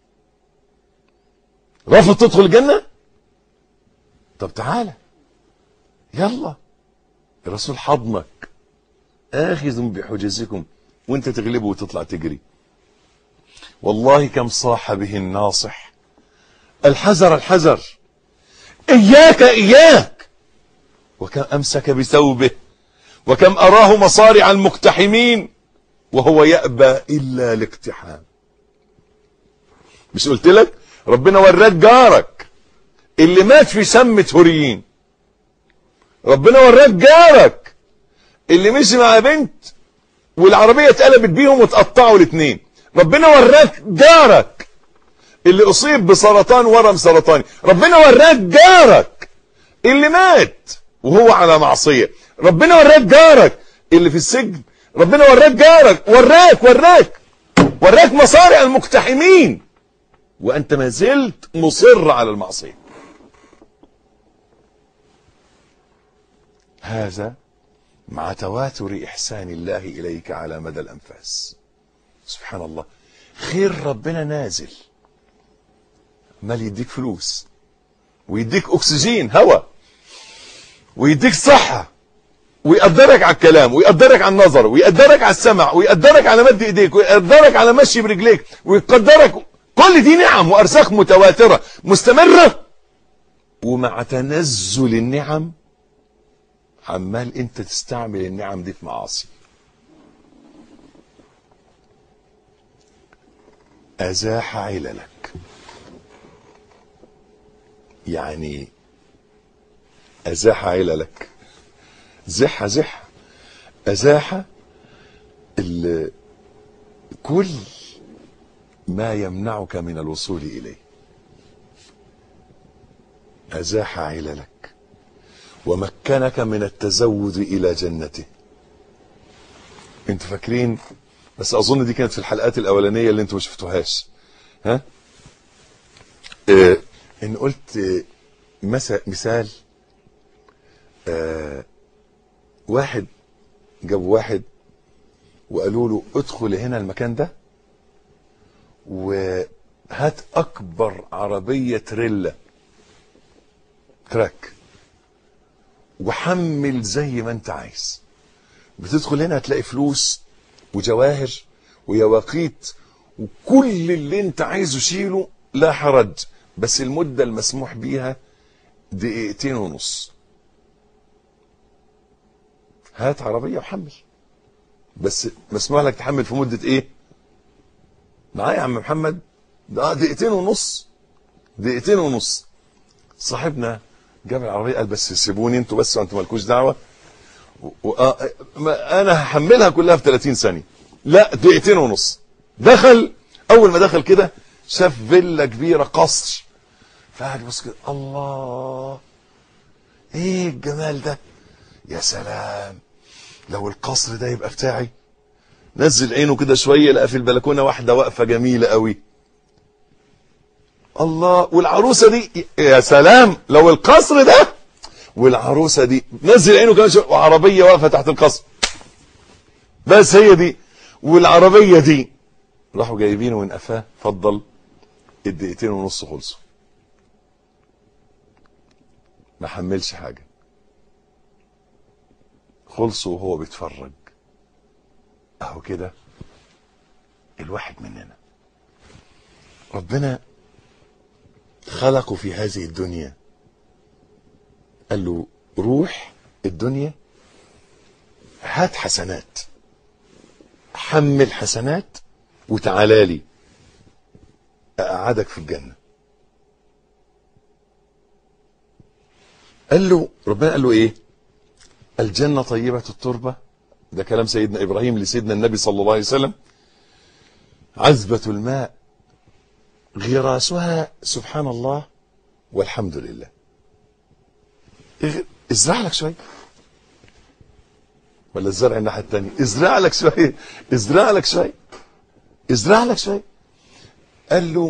Speaker 2: رافض تدخل الجنة طب تعالى يلا الرسول حضنك آخذ بحجزكم وانت تغلبه وتطلع تجري والله كم صاح به الناصح الحذر الحذر إياك إياك وكم أمسك بثوبه وكم أراه مصارع المقتحمين وهو يأبى إلا الاقتحام مش قلت لك ربنا وراك جارك اللي مات في سمة هوريين ربنا وراك جارك اللي مشي مع بنت والعربية اتقلبت بيهم وتقطعوا الاثنين ربنا وراك جارك اللي اصيب بسرطان ورم سرطاني ربنا وراك جارك اللي مات وهو على معصية ربنا وراك جارك اللي في السجن ربنا وراك جارك وراك وراك وراك مصارع المقتحمين وانت ما زلت مصر على المعصية هذا مع تواتر إحسان الله إليك على مدى الأنفاس سبحان الله خير ربنا نازل مال يديك فلوس ويديك أكسجين هواء ويديك صحة ويقدرك على الكلام ويقدرك على النظر ويقدرك على السمع ويقدرك على مد ايديك ويقدرك على مشي برجليك ويقدرك كل دي نعم وارزاق متواتره مستمره ومع تنزل النعم عمال انت تستعمل النعم دي في معاصي ازاح عللك يعني ازاح عللك زح زح ازاح ال- كل ما يمنعك من الوصول اليه ازاح عللك ومكنك من التزود الى جنته انتوا فاكرين بس اظن دي كانت في الحلقات الاولانيه اللي انتوا ما شفتوهاش ها اه ان قلت اه مثل مثال اه واحد جاب واحد وقالوا له ادخل هنا المكان ده وهات اكبر عربيه تريلا تراك وحمل زي ما انت عايز بتدخل هنا هتلاقي فلوس وجواهر ويواقيت وكل اللي انت عايزه شيله لا حرج بس المدة المسموح بيها دقيقتين ونص هات عربية وحمل بس مسموح لك تحمل في مدة ايه معايا يا عم محمد ده دقيقتين ونص دقيقتين ونص صاحبنا جاب العربية قال بس سيبوني انتوا بس وانتوا مالكوش دعوة و... و... آه، ما- انا هحملها كلها في 30 ثانية لا دقيقتين ونص دخل اول ما دخل كده شاف فيلا كبيرة قصر فقعد يبص كده الله ايه الجمال ده يا سلام لو القصر ده يبقى بتاعي نزل عينه كده شويه لقى في البلكونه واحده واقفه جميله قوي الله والعروسه دي يا سلام لو القصر ده والعروسه دي نزل عينه كمان شويه وعربيه واقفه تحت القصر بس هي دي والعربيه دي راحوا جايبينه من قفاه اتفضل الدقيقتين ونص خلصوا ما حملش حاجه خلصوا وهو بيتفرج اهو كده الواحد مننا ربنا خلقه في هذه الدنيا قال له روح الدنيا هات حسنات حمل حسنات وتعالى لي اقعدك في الجنه قال له ربنا قال له ايه الجنه طيبه التربه ده كلام سيدنا ابراهيم لسيدنا النبي صلى الله عليه وسلم عذبه الماء غراسها سبحان الله والحمد لله اغ- ازرع لك شويه ولا الزرع الناحيه الثانيه ازرع لك شويه ازرع لك شويه ازرع لك شويه قال له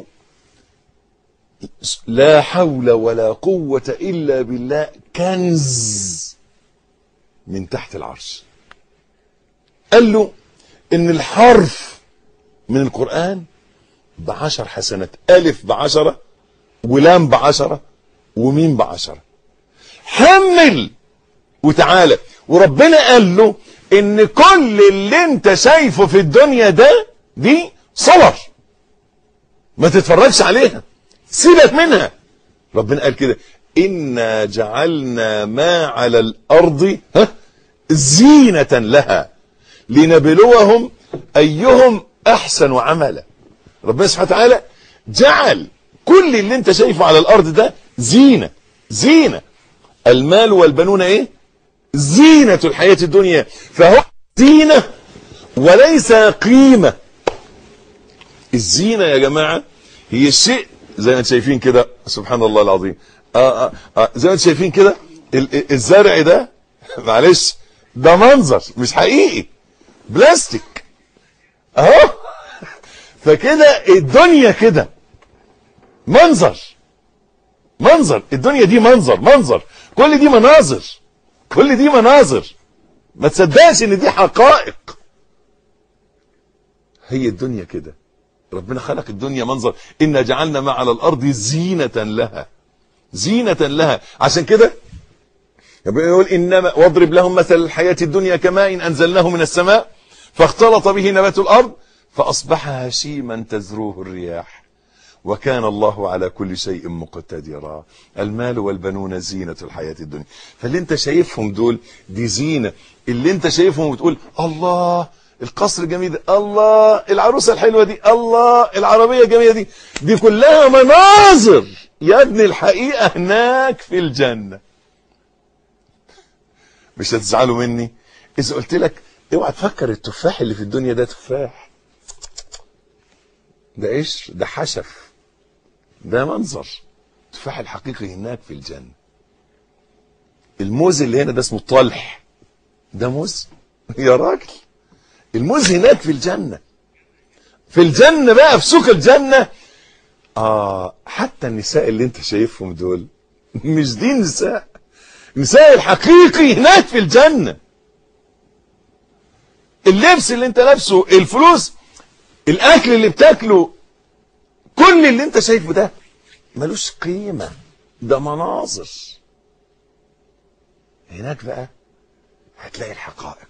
Speaker 2: لا حول ولا قوة إلا بالله كنز من تحت العرش قال له إن الحرف من القرآن بعشر حسنات ألف بعشرة ولام بعشرة وميم بعشرة حمل وتعالى وربنا قال له ان كل اللي انت شايفه في الدنيا ده دي صور ما تتفرجش عليها سيبك منها ربنا قال كده إنا جعلنا ما على الأرض ها زينة لها لنبلوهم أيهم أحسن عملا ربنا سبحانه وتعالى جعل كل اللي انت شايفه على الأرض ده زينة زينة المال والبنون ايه زينة الحياة الدنيا فهو زينة وليس قيمة الزينة يا جماعة هي الشيء زي ما انتم شايفين كده سبحان الله العظيم آه آه آه زي ما انتم شايفين كده ال- ال- الزرع ده معلش ده منظر مش حقيقي بلاستيك اهو فكده الدنيا كده منظر منظر الدنيا دي منظر منظر كل دي مناظر كل دي مناظر ما تصدقش ان دي حقائق هي الدنيا كده ربنا خلق الدنيا منظر إنا جعلنا ما على الأرض زينة لها زينة لها عشان كده يقول إنما واضرب لهم مثل الحياة الدنيا كماء أنزلناه من السماء فاختلط به نبات الأرض فأصبح هشيما تزروه الرياح وكان الله على كل شيء مقتدرا المال والبنون زينة الحياة الدنيا فاللي انت شايفهم دول دي زينة اللي انت شايفهم وتقول الله القصر الجميل ده الله العروسة الحلوة دي الله العربية الجميلة دي دي كلها مناظر يا ابني الحقيقة هناك في الجنة مش هتزعلوا مني إذا قلت لك اوعى تفكر التفاح اللي في الدنيا ده تفاح ده قشر ده حشف ده منظر التفاح الحقيقي هناك في الجنة الموز اللي هنا ده اسمه طلح ده موز يا راجل الموز هناك في الجنة في الجنة بقى في سوق الجنة آه حتى النساء اللي انت شايفهم دول مش دي نساء نساء الحقيقي هناك في الجنة اللبس اللي انت لابسه الفلوس الاكل اللي بتاكله كل اللي انت شايفه ده ملوش قيمة ده مناظر هناك بقى هتلاقي الحقائق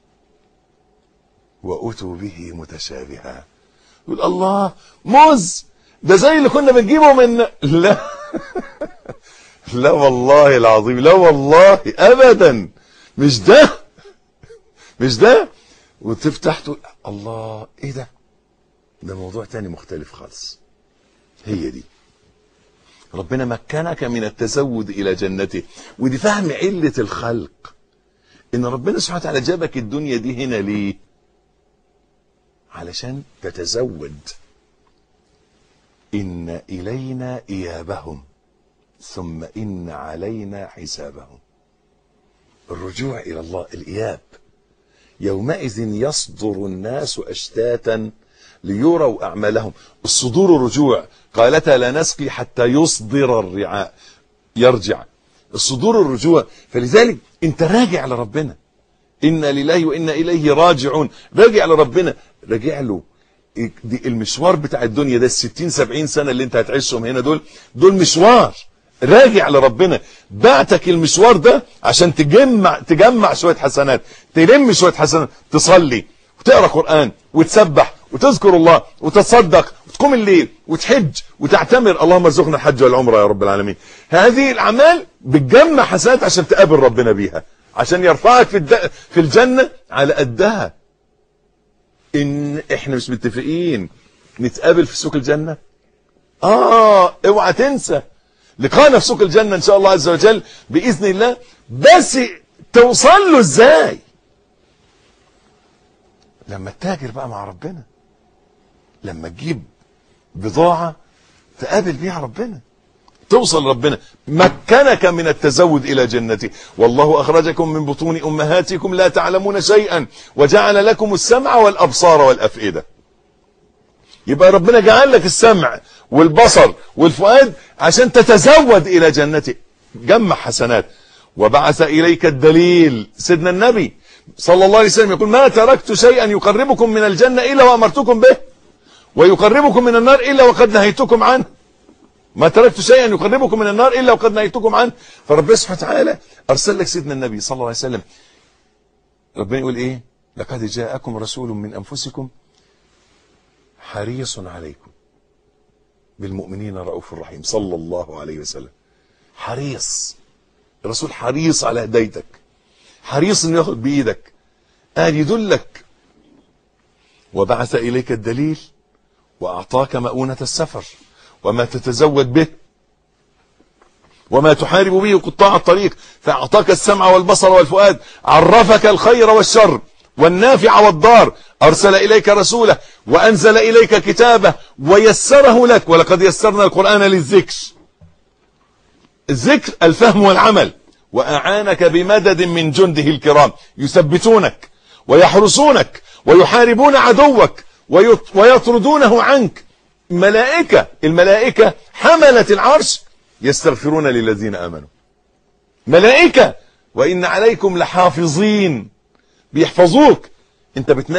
Speaker 2: وأتوا به متشابها يقول الله موز ده زي اللي كنا بنجيبه من لا لا والله العظيم لا والله ابدا مش ده مش ده وتفتح تقول الله ايه ده ده موضوع تاني مختلف خالص هي دي ربنا مكنك من التزود الى جنته ودي فهم علة الخلق ان ربنا سبحانه وتعالى جابك الدنيا دي هنا ليه علشان تتزود إن إلينا إيابهم ثم إن علينا حسابهم الرجوع إلى الله الإياب يومئذ يصدر الناس أشتاتا ليروا أعمالهم الصدور الرجوع قالتا لا نسقي حتى يصدر الرعاء يرجع الصدور الرجوع فلذلك انت راجع لربنا إنا لله وإنا إليه راجعون راجع لربنا راجع له دي المشوار بتاع الدنيا ده الستين سبعين سنة اللي انت هتعيشهم هنا دول دول مشوار راجع لربنا بعتك المشوار ده عشان تجمع تجمع شوية حسنات تلم شوية حسنات تصلي وتقرأ قرآن وتسبح وتذكر الله وتتصدق وتقوم الليل وتحج وتعتمر اللهم ارزقنا الحج والعمرة يا رب العالمين هذه الأعمال بتجمع حسنات عشان تقابل ربنا بيها عشان يرفعك في, الد... في الجنة على قدها ان احنا مش متفقين نتقابل في سوق الجنة اه اوعى تنسى لقانا في سوق الجنة ان شاء الله عز وجل باذن الله بس توصل له ازاي لما تتاجر بقى مع ربنا لما تجيب بضاعة تقابل بيها ربنا توصل ربنا مكنك من التزود إلى جنته والله أخرجكم من بطون أمهاتكم لا تعلمون شيئا وجعل لكم السمع والأبصار والأفئدة يبقى ربنا جعل لك السمع والبصر والفؤاد عشان تتزود إلى جنته جمع حسنات وبعث إليك الدليل سيدنا النبي صلى الله عليه وسلم يقول ما تركت شيئا يقربكم من الجنة إلا وأمرتكم به ويقربكم من النار إلا وقد نهيتكم عنه ما تركت شيئا يقربكم من النار الا وقد نهيتكم عنه فربنا سبحانه وتعالى ارسل لك سيدنا النبي صلى الله عليه وسلم ربنا يقول ايه لقد جاءكم رسول من انفسكم حريص عليكم بالمؤمنين رؤوف رحيم صلى الله عليه وسلم حريص الرسول حريص على هدايتك حريص انه ياخد بايدك قال يدلك وبعث اليك الدليل واعطاك مؤونه السفر وما تتزود به وما تحارب به قطاع الطريق فأعطاك السمع والبصر والفؤاد عرفك الخير والشر والنافع والضار أرسل إليك رسوله وأنزل إليك كتابه ويسره لك ولقد يسرنا القرآن للذكر الذكر الفهم والعمل وأعانك بمدد من جنده الكرام يثبتونك ويحرسونك ويحاربون عدوك ويطردونه عنك ملائكة الملائكة حملة العرش يستغفرون للذين آمنوا ملائكة وإن عليكم لحافظين بيحفظوك انت بتنام